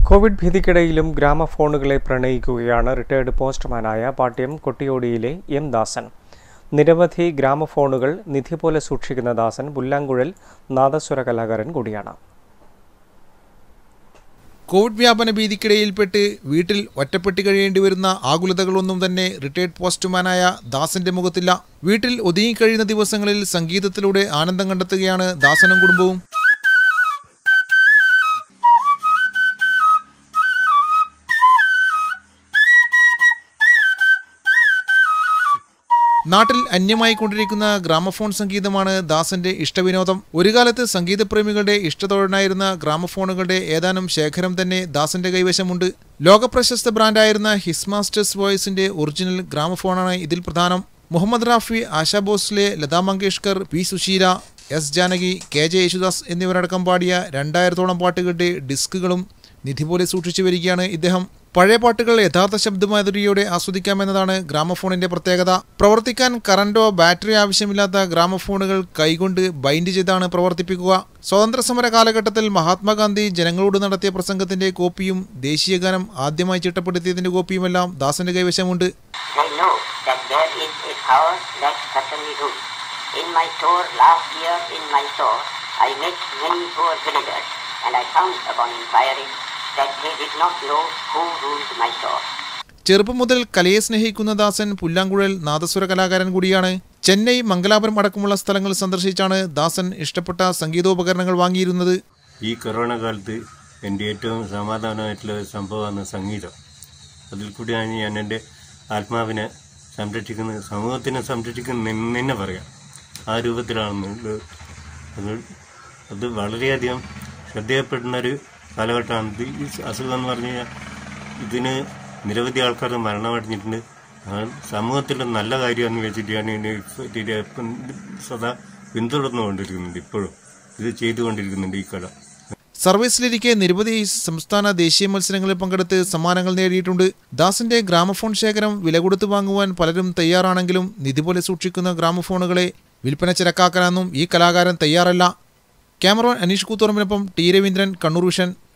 Covid ഭീതിക്കിടയിലും ഗ്രാമഫോണുകളെ പ്രണയിക്കുകയാണ് റിട്ടയർഡ് പോസ്റ്റ്മാനായ പാട്യം കൊട്ടിയോടിയിലെ എം ദാസൻ നിരവധി ഗ്രാമഫോണുകൾ നിധി പോലെ സൂക്ഷിക്കുന്ന ദാസൻ പുല്ലാങ്കുഴൽ നാദസ്വര കലാകാരൻ കൂടിയാണ് കോവിഡ് വ്യാപന ഭീതിക്കിടയിൽപ്പെട്ട് വീട്ടിൽ ഒറ്റപ്പെട്ട് കഴിയേണ്ടി വരുന്ന ആകുലതകളൊന്നും തന്നെ റിട്ടയർഡ് പോസ്റ്റ്മാനായ ദാസന്റെ മുഖത്തില്ല വീട്ടിൽ ഒതുങ്ങിക്കഴിയുന്ന ദിവസങ്ങളിൽ സംഗീതത്തിലൂടെ ആനന്ദം കണ്ടെത്തുകയാണ് ദാസനും കുടുംബവും നാട്ടിൽ അന്യമായി കൊണ്ടിരിക്കുന്ന ഗ്രാമഫോൺ സംഗീതമാണ് ദാസന്റെ ഇഷ്ടവിനോദം ഒരു കാലത്ത് സംഗീതപ്രേമികളുടെ ഇഷ്ടത്തോടനായിരുന്ന ഗ്രാമഫോണുകളുടെ ഏതാനും ശേഖരം തന്നെ ദാസന്റെ കൈവശമുണ്ട് ലോകപ്രശസ്ത ബ്രാൻഡായിരുന്ന ഹിസ് മാസ്റ്റേഴ്സ് വോയിസിന്റെ ഒറിജിനൽ ഗ്രാമഫോണാണ് ഇതിൽ പ്രധാനം Muhammad Rafi Asha Bhosle Lata Mangeshkar P Susheela S Janaki K J Yesudas എന്നിവരടക്കം പാടിയ രണ്ടായിരത്തോളം പാട്ടുകളുടെ ഡിസ്കുകളും നിധി പോലെ സൂക്ഷിച്ചു വരികയാണ് ഇദ്ദേഹം പഴയ പാട്ടുകൾ യഥാർത്ഥ ശബ്ദമാധുരിയോടെ ആസ്വദിക്കാമെന്നതാണ് ഗ്രാമഫോണിന്റെ പ്രത്യേകത പ്രവർത്തിക്കാൻ കറന്റോ ബാറ്ററി ആവശ്യമില്ലാത്ത ഗ്രാമഫോണുകൾ കൈകൊണ്ട് ബൈൻഡ് ചെയ്താണ് പ്രവർത്തിപ്പിക്കുക സ്വാതന്ത്ര്യ സമര കാലഘട്ടത്തിൽ മഹാത്മാഗാന്ധി ജനങ്ങളോട് നടത്തിയ പ്രസംഗത്തിന്റെ കോപ്പിയും ദേശീയഗാനം ആദ്യമായി ചിട്ടപ്പെടുത്തിയതിന്റെ കോപ്പിയുമെല്ലാം ദാസന്റെ കൈവശമുണ്ട് I know that there is a power that certainly rules. In my tour last year in Mysore, I met many poor villagers and I found upon inquiry that they did not know who ruled Mysore. ചെറുപ്പം മുതൽ കലയെ സ്നേഹിക്കുന്ന ദാസൻ പുല്ലാങ്കുഴൽ നാദസ്വര കലാകാരൻ കൂടിയാണ് ചെന്നൈ മംഗലാപുരം അടക്കമുള്ള സ്ഥലങ്ങൾ സന്ദർശിച്ചാണ് ദാസൻ ഇഷ്ടപ്പെട്ട സംഗീതോപകരണങ്ങൾ വാങ്ങിയിരുന്നത് ഈ കൊറോണ കാലത്ത് എൻ്റെ ഏറ്റവും സമാധാനമായിട്ടുള്ള ഒരു സംഭവമാണ് സംഗീതം അതിൽ കൂടിയാണ് ഞാൻ എൻ്റെ ആത്മാവിനെ സംരക്ഷിക്കുന്നത് സമൂഹത്തിനെ സംരക്ഷിക്കുന്നത് എന്ന് തന്നെ പറയാം ആ രൂപത്തിലാണ് ഇത് അത് അത് വളരെയധികം ശ്രദ്ധയപ്പെടുന്ന ഒരു കാലഘട്ടമാണ് ഇത് ഈ അസുഖം എന്ന് പറഞ്ഞു കഴിഞ്ഞാൽ ഇതിന് നിരവധി ആൾക്കാർ മരണമടഞ്ഞിട്ടുണ്ട് ആ സമൂഹത്തിലെ നല്ല കാര്യമെന്ന് വെച്ചിട്ട് ഞാൻ ഇതിനെ ഇതിനെ ഇപ്പം സദാ പിന്തുടർന്നുകൊണ്ടിരിക്കുന്നുണ്ട് ഇപ്പോഴും ഇത് ചെയ്തുകൊണ്ടിരിക്കുന്നുണ്ട് ഈ കല സർവീസിലിരിക്കെ നിരവധി സംസ്ഥാന ദേശീയ മത്സരങ്ങളിൽ പങ്കെടുത്ത് സമ്മാനങ്ങൾ നേടിയിട്ടുണ്ട് ദാസിന്റെ ഗ്രാമഫോൺ ശേഖരം വില കൊടുത്ത് വാങ്ങുവാൻ പലരും തയ്യാറാണെങ്കിലും നിധി പോലെ സൂക്ഷിക്കുന്ന ഗ്രാമഫോണുകളെ വിൽപ്പന ചിരക്കാക്കാനൊന്നും ഈ കലാകാരൻ തയ്യാറല്ല ക്യാമറോൺ അനീഷ് കൂത്തുറമ്പിനൊപ്പം ടി രവീന്ദ്രൻ കണ്ണൂർ വിഷൻ